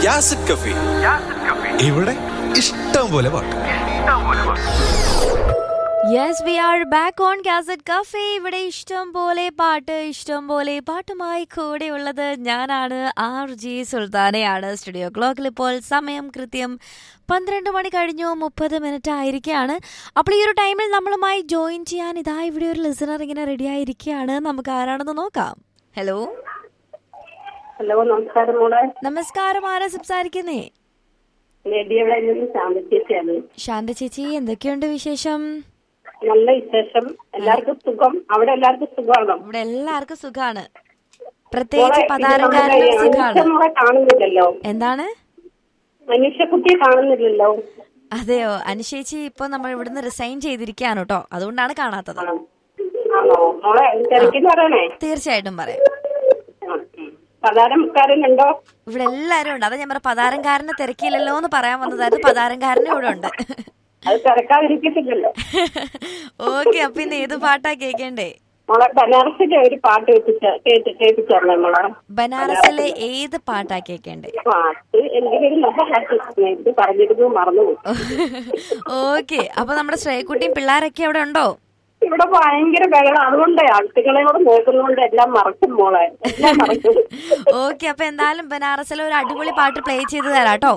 യാസിഡ് കഫി ഇവിടെ ഇഷ്ടം പോലെ പാട്ട് yes we are back on cassette cafe ഇവിടെ ഇഷ്ടം പോലെ പാട്ട് ഇഷ്ടം പോലെ പാട്ടുമായി കൂടെയുള്ളത് ഞാനാണ് ആർ ജി സുൽത്താനയാണ് സ്റ്റുഡിയോ ക്ലോക്കിൽ ഇപ്പോൾ സമയം കൃത്യം പന്ത്രണ്ട് മണി കഴിഞ്ഞു മുപ്പത് മിനിറ്റ് ആയിരിക്കുകയാണ് അപ്പോൾ ഈ ഒരു ടൈമിൽ നമ്മളുമായി ജോയിൻ ചെയ്യാൻ ഇതാ ഇവിടെ ഒരു ലിസണർ ഇങ്ങനെ റെഡി ആയിരിക്കുകയാണ് നമുക്ക് ആരാണെന്ന് നോക്കാം ഹലോ ഹലോ നമസ്കാരം മോളെ നമസ്കാരം ആരാ സംസാരിക്കുന്നേ നെടിയവിടെ നിന്ന് ശാന്തച്ചേച്ചിയാണ് ശാന്ത ചേച്ചി എന്തൊക്കെയുണ്ട് വിശേഷം നല്ല വിശേഷം എല്ലാവർക്കും സുഖം അവിടെ എല്ലാവർക്കും സുഖമാണോ ഇവിടെ എല്ലാവർക്കും സുഖാണ് പ്രത്യേകിച്ച് പതാരക്കാരനും സുഖാണ് മോളെ കാണുന്നില്ലല്ലോ എന്താണ് മനുഷ്യക്കുട്ടിയെ കാണുന്നില്ലല്ലോ അതെയോ അനുശേച്ചി ഇപ്പൊ നമ്മൾ ഇവിടുന്ന് റിസൈൻ ചെയ്തിരിക്കുകയാണ് കേട്ടോ അതുകൊണ്ടാണ് കാണാത്തത് ആണോ ആണോ മോളെ തിരക്കിന്ന് പറയണേ തീർച്ചയായിട്ടും പറയാം പ്രധാനക്കാരനുണ്ടോ ഇവിടെ എല്ലാരും ഉണ്ട് അതാ ഞാൻ പറഞ്ഞ പതാരംകാരനെ തിരക്കിയില്ലല്ലോ എന്ന് പറയാൻ വന്നതായിരുന്നു പതാരംകാരനും ഇവിടെ ഉണ്ട് അത് തിരക്കാതിരിക്കത്തില്ലല്ലോ ഓക്കെ അപ്പൊ ഇന്ന് ഏത് പാട്ടാ കേൾക്കേണ്ടേ മോളെ ബനാറസിന്റെ ഒരു പാട്ട് വെപ്പിച്ച കേട്ട് കേൾപ്പിച്ചറിഞ്ഞേ മോളെ ബനാറസിലെ ഏത് പാട്ടാ കേൾക്കേണ്ടേ പാട്ട് എനിക്ക് ഒരു നല്ല പാട്ട് ഇത് പറഞ്ഞിരുന്നു മറന്നുപോയി ഓക്കെ അപ്പൊ നമ്മുടെ ശ്രേയക്കുട്ടിയും പിള്ളേരൊക്കെ അവിടെ ഉണ്ടോ ഇവിടെ ഭയങ്കര ബഹളം അതുകൊണ്ട് ആൾക്കുകളെ കൂടെ നോക്കുന്നതുകൊണ്ട് എല്ലാം മറക്കും മോളെ എല്ലാം മറക്കും ഓക്കെ അപ്പൊ എന്തായാലും ബനാറസിലെ ഒരു അടിപൊളി പാട്ട് പ്ലേ ചെയ്ത് തരാം കേട്ടോ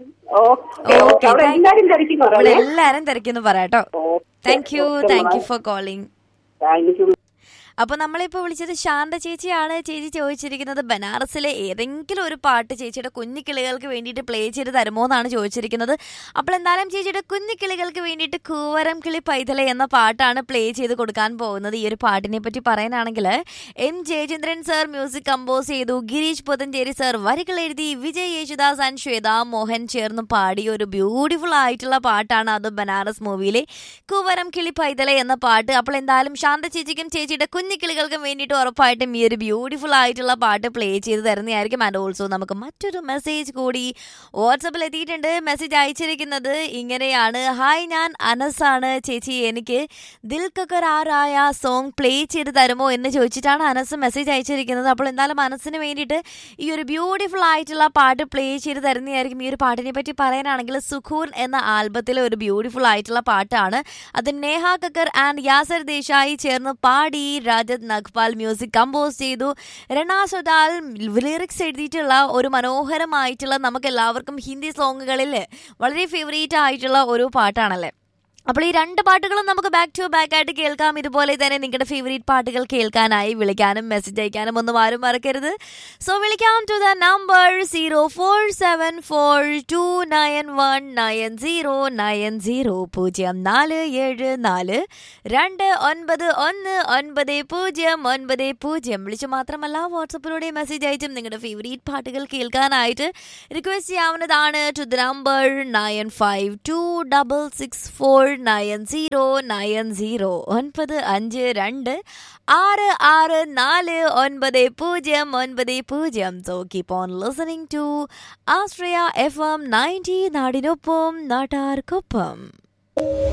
ഓക്കെ ഓക്കെ അവിടെ എല്ലാരും തിരക്കി ഇവിടെ പറയണേ എല്ലാരും തിരക്കുന്നു പറയാട്ടോ thank you thank you for calling thank you അപ്പൊ നമ്മളിപ്പോ വിളിച്ചത് ശാന്ത ചേച്ചിയാണ് ചേച്ചി ചോദിച്ചിരിക്കുന്നത് ബനാറസിലെ ഏതെങ്കിലും ഒരു പാട്ട് ചേച്ചിയുടെ കുഞ്ഞിക്കിളികൾക്ക് വേണ്ടിയിട്ട് പ്ലേ ചെയ്ത് തരുമോ എന്നാണ് ചോദിച്ചിരിക്കുന്നത് അപ്പോൾ എന്തായാലും ചേച്ചിയുടെ കുഞ്ഞിക്കിളികൾക്ക് വേണ്ടിയിട്ട് കൂവരം കിളി പൈതലെ എന്ന പാട്ടാണ് പ്ലേ ചെയ്ത് കൊടുക്കാൻ പോകുന്നത് ഈ ഒരു പാട്ടിനെ പറ്റി പറയാനാണെങ്കിൽ M Jayachandran sir music compose ചെയ്തു ഗിരീഷ് പുതഞ്ചേരി സർ വരികൾ എഴുതി വിജയ് യേശുദാസ് ആൻഡ് ശ്വേത മോഹൻ ചേർന്ന് പാടിയ ഒരു ബ്യൂട്ടിഫുൾ ആയിട്ടുള്ള പാട്ടാണ് അത് ബനാറസ് മൂവിയിലെ കൂവരം കിളി പൈതലെ എന്ന പാട്ട് അപ്പോൾ എന്തായാലും ശാന്ത ചേച്ചിക്കും ചേച്ചിയുടെ കുഞ്ഞിക്കിളികൾക്കും വേണ്ടിയിട്ട് ഉറപ്പായിട്ടും ഈ ഒരു ബ്യൂട്ടിഫുൾ ആയിട്ടുള്ള പാട്ട് പ്ലേ ചെയ്ത് തരുന്നതായിരിക്കും ആൻഡ് ഓൾസോ നമുക്ക് മറ്റൊരു മെസ്സേജ് കൂടി വാട്സപ്പിൽ എത്തിയിട്ടുണ്ട് മെസ്സേജ് അയച്ചിരിക്കുന്നത് ഇങ്ങനെയാണ് ഹായ് ഞാൻ അനസാണ് ചേച്ചി എനിക്ക് ദിൽ കക്കറാറായ സോങ് പ്ലേ ചെയ്ത് തരുമോ എന്ന് ചോദിച്ചിട്ടാണ് അനസ് മെസ്സേജ് അയച്ചിരിക്കുന്നത് അപ്പോൾ എന്തായാലും മനസ്സിന് വേണ്ടിയിട്ട് ഈ ഒരു ബ്യൂട്ടിഫുൾ ആയിട്ടുള്ള പാട്ട് പ്ലേ ചെയ്ത് തരുന്നതായിരിക്കും ഈ ഒരു പാട്ടിനെ പറ്റി പറയാനാണെങ്കിൽ സുഖൂൻ എന്ന ആൽബത്തിലെ ഒരു ബ്യൂട്ടിഫുൾ ആയിട്ടുള്ള പാട്ടാണ് അത് നേഹ കക്കർ ആൻഡ് യാസർ ദേശായി ചേർന്ന് പാടി രാജത് നഖ്പാൽ മ്യൂസിക് കമ്പോസ് ചെയ്തു രണാ സൊദാൽ ലിറിക്സ് എഴുതിയിട്ടുള്ള ഒരു മനോഹരമായിട്ടുള്ള നമുക്ക് എല്ലാവർക്കും ഹിന്ദി സോങ്ങുകളിൽ വളരെ ഫേവറേറ്റ് ആയിട്ടുള്ള ഒരു പാട്ടാണല്ലേ അപ്പോൾ ഈ രണ്ട് പാട്ടുകളും നമുക്ക് ബാക്ക് ടു ബാക്ക് ആയിട്ട് കേൾക്കാം ഇതുപോലെ തന്നെ നിങ്ങളുടെ ഫേവറേറ്റ് പാട്ടുകൾ കേൾക്കാനായി വിളിക്കാനും മെസ്സേജ് അയക്കാനും ഒന്നും ആരും മറക്കരുത് സോ വിളിക്കാം to the number zero four seven four two nine one nine zero nine zero പൂജ്യം നാല് ഏഴ് നാല് രണ്ട് ഒൻപത് ഒന്ന് ഒൻപത് പൂജ്യം ഒൻപത് പൂജ്യം വിളിച്ചു മാത്രമല്ല വാട്സപ്പിലൂടെ മെസ്സേജ് അയച്ചും നിങ്ങളുടെ ഫേവറേറ്റ് പാട്ടുകൾ കേൾക്കാനായിട്ട് റിക്വസ്റ്റ് ചെയ്യാവുന്നതാണ് to the number nine five two double six four nine zero nine zero ഒൻപത് അഞ്ച് രണ്ട് ആറ് ആറ് നാല് ഒൻപത് പൂജ്യം ഒൻപത് പൂജ്യം so keep on listening to Austria F M ninety നാടിനൊപ്പം നാട്ടാർക്കൊപ്പം